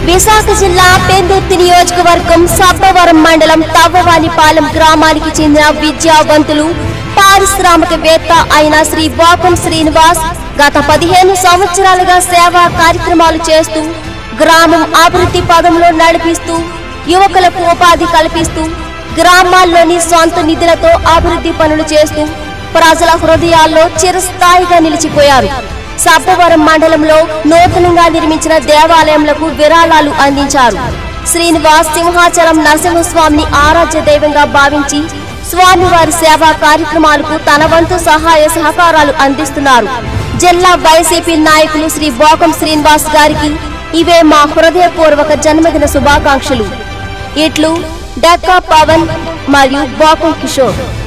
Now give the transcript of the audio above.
విశాఖ జిల్లా పెందుర్తి నియోజకవర్గం సబ్బవరం మండలం తవ్వవానిపాలెం గ్రామానికి చెందిన విద్యావంతులు పారిశ్రామికవేత్త అయిన శ్రీ బాకం శ్రీనివాస్ గత పదిహేను సంవత్సరాలుగా సేవా కార్యక్రమాలు చేస్తూ గ్రామం అభివృద్ధి పదంలో నడిపిస్తూ యువకులకు ఉపాధి కల్పిస్తూ గ్రామాల్లోని సొంత నిధులతో అభివృద్ధి పనులు చేస్తూ ప్రజల హృదయాల్లో చిరస్థాయిగా నిలిచిపోయారు సబ్బవరం మండలంలో నూతనంగా నిర్మించిన దేవాలయములకు విరాళాలు అందించారు శ్రీనివాస్ సింహాచలం నరసింహస్వామిని ఆరాధ్య దైవంగా భావించి స్వామివారి సేవా కార్యక్రమాలకు తన వంతు సహాయ సహకారాలు అందిస్తున్నారు జిల్లా వైసీపీ నాయకులు శ్రీ బోకం శ్రీనివాస్ గారికి ఇవే మా హృదయపూర్వక జన్మదిన శుభాకాంక్షలు ఇట్లు డెక్కా పవన్ మరియు బోకం కిషోర్